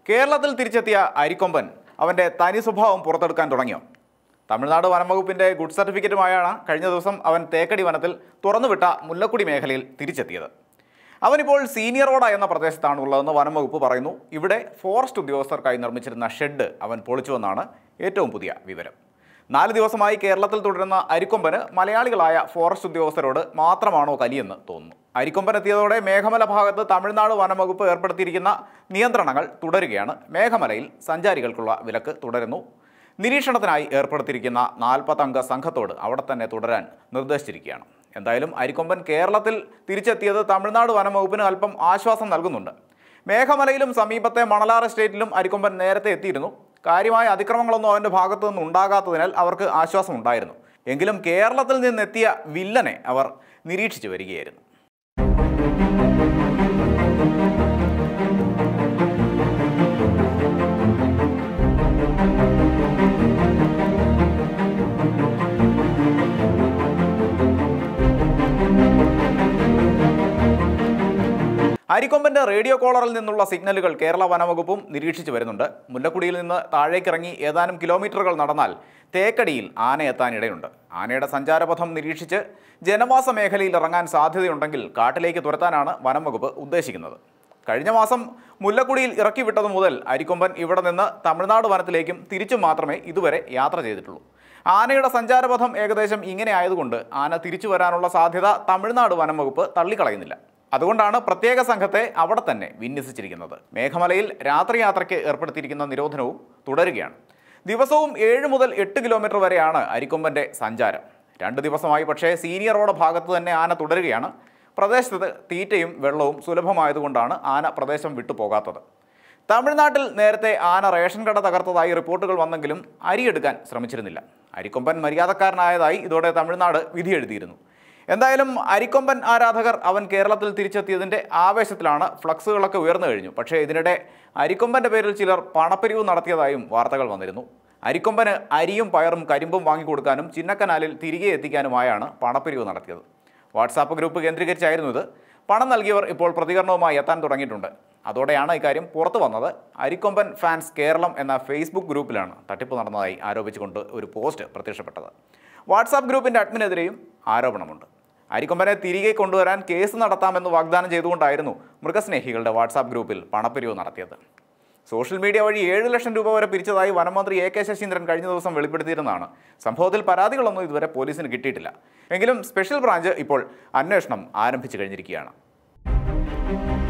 കേരളത്തിൽ തിരിച്ചെത്തിയ അരിക്കൊമ്പൻ അവൻ്റെ തനി സ്വഭാവം പുറത്തെടുക്കാൻ തുടങ്ങിയോ തമിഴ്നാട് വനം വകുപ്പിൻ്റെ ഗുഡ് സർട്ടിഫിക്കറ്റുമായാണ് കഴിഞ്ഞ ദിവസം അവൻ തേക്കടി വനത്തിൽ തുറന്നുവിട്ട മുല്ലക്കുടി മേഖലയിൽ തിരിച്ചെത്തിയത് അവനിപ്പോൾ സീനിയർ റോഡ എന്ന പ്രദേശത്താണ് ഉള്ളതെന്ന് വനം വകുപ്പ് പറയുന്നു ഇവിടെ ഫോറസ്റ്റ് ഉദ്യോഗസ്ഥർക്കായി നിർമ്മിച്ചിരുന്ന ഷെഡ് അവൻ പൊളിച്ചുവെന്നാണ് ഏറ്റവും പുതിയ വിവരം നാല് ദിവസമായി കേരളത്തിൽ തുടരുന്ന അരിക്കൊമ്പന് മലയാളികളായ ഫോറസ്റ്റ് ഉദ്യോഗസ്ഥരോട് മാത്രമാണോ കലിയെന്ന് തോന്നുന്നു അരിക്കൊമ്പൻ എത്തിയതോടെ മേഘമല ഭാഗത്ത് തമിഴ്നാട് വനം വകുപ്പ് ഏർപ്പെടുത്തിയിരിക്കുന്ന നിയന്ത്രണങ്ങൾ തുടരുകയാണ് മേഘമലയിൽ സഞ്ചാരികൾക്കുള്ള വിലക്ക് തുടരുന്നു നിരീക്ഷണത്തിനായി ഏർപ്പെടുത്തിയിരിക്കുന്ന നാൽപ്പത്തംഗ സംഘത്തോട് അവിടെ തന്നെ തുടരാൻ നിർദ്ദേശിച്ചിരിക്കുകയാണ് എന്തായാലും അരിക്കൊമ്പൻ കേരളത്തിൽ തിരിച്ചെത്തിയത് തമിഴ്നാട് വനം വകുപ്പിന് അല്പം ആശ്വാസം നൽകുന്നുണ്ട് മേഘമലയിലും സമീപത്തെ മണലാർ എസ്റ്റേറ്റിലും അരിക്കൊമ്പൻ നേരത്തെ എത്തിയിരുന്നു കാര്യമായ അതിക്രമങ്ങളൊന്നും അവൻ്റെ ഭാഗത്തു നിന്ന് ഉണ്ടാകാത്തതിനാൽ അവർക്ക് ആശ്വാസം ഉണ്ടായിരുന്നു എങ്കിലും കേരളത്തിൽ നിന്നെത്തിയ വില്ലനെ അവർ നിരീക്ഷിച്ചു വരികയായിരുന്നു അരിക്കൊമ്പന്റെ റേഡിയോ കോളറിൽ നിന്നുള്ള സിഗ്നലുകൾ കേരള വനവകുപ്പും നിരീക്ഷിച്ചു വരുന്നുണ്ട് മുല്ലക്കുടിയിൽ നിന്ന് താഴേക്കിറങ്ങി ഏതാനും കിലോമീറ്ററുകൾ നടന്നാൽ തേക്കടിയിൽ ആന എത്താനിടയുണ്ട് ആനയുടെ സഞ്ചാരപഥം നിരീക്ഷിച്ച് ജനവാസ മേഖലയിൽ ഇറങ്ങാൻ സാധ്യതയുണ്ടെങ്കിൽ കാട്ടിലേക്ക് തുരത്താനാണ് വനം വകുപ്പ് ഉദ്ദേശിക്കുന്നത് കഴിഞ്ഞ മാസം മുല്ലക്കുടിയിൽ ഇറക്കി വിട്ടതു മുതൽ അരിക്കൊമ്പൻ ഇവിടെ നിന്ന് തമിഴ്നാട് വനത്തിലേക്കും തിരിച്ചും മാത്രമേ ഇതുവരെ യാത്ര ചെയ്തിട്ടുള്ളൂ ആനയുടെ സഞ്ചാരപഥം ഏകദേശം ഇങ്ങനെ ആയതുകൊണ്ട് ആന തിരിച്ചു വരാനുള്ള സാധ്യത തമിഴ്നാട് വനം വകുപ്പ് തള്ളിക്കളയുന്നില്ല അതുകൊണ്ടാണ് പ്രത്യേക സംഘത്തെ അവിടെ തന്നെ വിന്യസിച്ചിരിക്കുന്നത് മേഘമലയിൽ രാത്രി യാത്രയ്ക്ക് ഏർപ്പെടുത്തിയിരിക്കുന്ന നിരോധനവും തുടരുകയാണ് ദിവസവും ഏഴ് മുതൽ എട്ട് കിലോമീറ്റർ വരെയാണ് അരിക്കൊമ്പൻ്റെ സഞ്ചാരം രണ്ട് ദിവസമായി പക്ഷേ സീനിയർ റോഡ് ഭാഗത്ത് തന്നെ ആന തുടരുകയാണ് പ്രദേശത്ത് തീറ്റയും വെള്ളവും സുലഭമായതുകൊണ്ടാണ് ആന പ്രദേശം വിട്ടുപോകാത്തത് തമിഴ്നാട്ടിൽ നേരത്തെ ആന റേഷൻ കട തകർത്തതായി റിപ്പോർട്ടുകൾ വന്നെങ്കിലും അരിയെടുക്കാൻ ശ്രമിച്ചിരുന്നില്ല അരിക്കൊമ്പൻ മര്യാദക്കാരനായതായി ഇതോടെ തമിഴ്നാട് വിധിയെഴുതിയിരുന്നു എന്തായാലും അരിക്കൊമ്പൻ ആരാധകർ അവൻ കേരളത്തിൽ തിരിച്ചെത്തിയതിൻ്റെ ആവേശത്തിലാണ് ഫ്ലക്സുകളൊക്കെ ഉയർന്നു കഴിഞ്ഞു പക്ഷേ ഇതിനിടെ അരിക്കൊമ്പൻ്റെ പേരിൽ ചിലർ പണപ്പിരിവ് നടത്തിയതായും വാർത്തകൾ വന്നിരുന്നു അരിക്കൊമ്പന് അരിയും പയറും കരിമ്പും വാങ്ങിക്കൊടുക്കാനും ചിന്നക്കനാലിൽ തിരികെ എത്തിക്കാനുമായാണ് പണപ്പിരിവ് നടത്തിയത് വാട്സാപ്പ് ഗ്രൂപ്പ് കേന്ദ്രീകരിച്ചായിരുന്നു ഇത് പണം നൽകിയവർ ഇപ്പോൾ പ്രതികരണവുമായി എത്താൻ തുടങ്ങിയിട്ടുണ്ട് അതോടെയാണ് ഇക്കാര്യം പുറത്തു വന്നത് അരിക്കൊമ്പൻ ഫാൻസ് കേരളം എന്ന ഫേസ്ബുക്ക് ഗ്രൂപ്പിലാണ് തട്ടിപ്പ് നടന്നതായി ആരോപിച്ചുകൊണ്ട് ഒരു പോസ്റ്റ് പ്രത്യക്ഷപ്പെട്ടത് വാട്സാപ്പ് ഗ്രൂപ്പിൻ്റെ അഡ്മിനെതിരെയും ആരോപണമുണ്ട് അരിക്കൊമ്പനെ തിരികെ കൊണ്ടുവരാൻ കേസ് നടത്താമെന്ന് വാഗ്ദാനം ചെയ്തുകൊണ്ടായിരുന്നു മൃഗസ്നേഹികളുടെ വാട്സാപ്പ് ഗ്രൂപ്പിൽ പണപ്പിരിവ് നടത്തിയത് സോഷ്യൽ മീഡിയ വഴി ഏഴ് ലക്ഷം രൂപ വരെ പിരിച്ചതായി വനമന്ത്രി എ കെ ശശീന്ദ്രൻ കഴിഞ്ഞ ദിവസം വെളിപ്പെടുത്തിയിരുന്നതാണ് സംഭവത്തിൽ പരാതികളൊന്നും ഇതുവരെ പോലീസിന് കിട്ടിയിട്ടില്ല എങ്കിലും സ്പെഷ്യൽ ബ്രാഞ്ച് ഇപ്പോൾ അന്വേഷണം ആരംഭിച്ചു കഴിഞ്ഞിരിക്കുകയാണ്